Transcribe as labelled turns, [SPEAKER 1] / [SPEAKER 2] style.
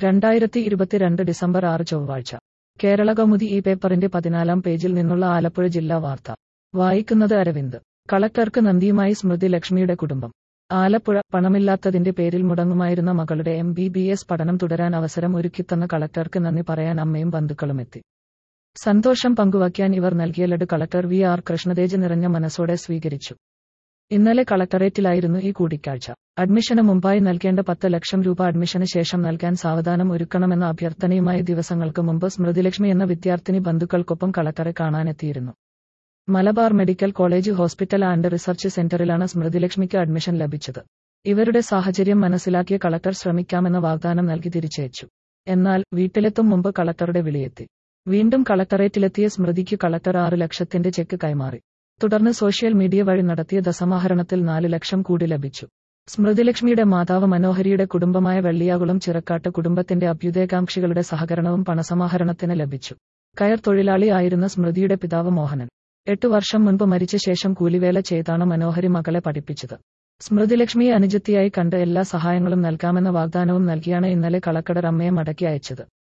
[SPEAKER 1] രണ്ടായിരത്തി ഇരുപത്തിരണ്ട് ഡിസംബർ ആറ് ചൊവ്വാഴ്ച കേരള കൗമുദി ഈ പേപ്പറിന്റെ പതിനാലാം പേജിൽ നിന്നുള്ള ആലപ്പുഴ ജില്ലാ വാർത്ത വായിക്കുന്നത് അരവിന്ദ് കളക്ടർക്ക് നന്ദിയുമായി സ്മൃതി ലക്ഷ്മിയുടെ കുടുംബം ആലപ്പുഴ പണമില്ലാത്തതിന്റെ പേരിൽ മുടങ്ങുമായിരുന്ന മകളുടെ എം ബി ബി എസ് പഠനം തുടരാൻ അവസരം ഒരുക്കിത്തന്ന കളക്ടർക്ക് നന്ദി പറയാൻ അമ്മയും ബന്ധുക്കളുമെത്തി സന്തോഷം പങ്കുവയ്ക്കാൻ ഇവർ നൽകിയ ലഡ് കളക്ടർ വി ആർ കൃഷ്ണതേജ് നിറഞ്ഞ മനസ്സോടെ സ്വീകരിച്ചു ഇന്നലെ കളക്ടറേറ്റിലായിരുന്നു ഈ കൂടിക്കാഴ്ച അഡ്മിഷന് മുമ്പായി നൽകേണ്ട പത്ത് ലക്ഷം രൂപ അഡ്മിഷന് ശേഷം നൽകാൻ സാവധാനം ഒരുക്കണമെന്ന അഭ്യർത്ഥനയുമായി ദിവസങ്ങൾക്ക് മുമ്പ് സ്മൃതിലക്ഷ്മി എന്ന വിദ്യാർത്ഥിനി ബന്ധുക്കൾക്കൊപ്പം കളക്ടറെ കാണാനെത്തിയിരുന്നു Malabar medical college hospital and research സെന്ററിലാണ് സ്മൃതിലക്ഷ്മിക്ക് അഡ്മിഷൻ ലഭിച്ചത് ഇവരുടെ സാഹചര്യം മനസ്സിലാക്കിയ കളക്ടർ ശ്രമിക്കാമെന്ന വാഗ്ദാനം നൽകി തിരിച്ചയച്ചു എന്നാൽ വീട്ടിലെത്തും മുമ്പ് കളക്ടറുടെ വിളിയെത്തി വീണ്ടും കളക്ടറേറ്റിലെത്തിയ സ്മൃതിക്ക് കളക്ടർ ആറ് ലക്ഷത്തിന്റെ ചെക്ക് കൈമാറി തുടർന്ന് സോഷ്യൽ മീഡിയ വഴി നടത്തിയ ധസമാഹരണത്തിൽ നാല് ലക്ഷം കൂടി ലഭിച്ചു സ്മൃതിലക്ഷ്മിയുടെ മാതാവ് മനോഹരിയുടെ കുടുംബമായ വെള്ളിയാകുളം ചിറക്കാട്ട് കുടുംബത്തിന്റെ അഭ്യുദയകാംക്ഷികളുടെ സഹകരണവും പണസമാഹരണത്തിന് ലഭിച്ചു കയർ തൊഴിലാളി ആയിരുന്ന സ്മൃതിയുടെ പിതാവ് മോഹനൻ എട്ടു വർഷം മുൻപ് മരിച്ച ശേഷം കൂലിവേല ചെയ്താണ് മനോഹരി മകളെ പഠിപ്പിച്ചത് സ്മൃതിലക്ഷ്മിയെ അനുജത്തിയായി കണ്ട് എല്ലാ സഹായങ്ങളും നൽകാമെന്ന വാഗ്ദാനവും നൽകിയാണ് ഇന്നലെ കളക്കടർ അമ്മയെ മടക്കി അയച്ചത്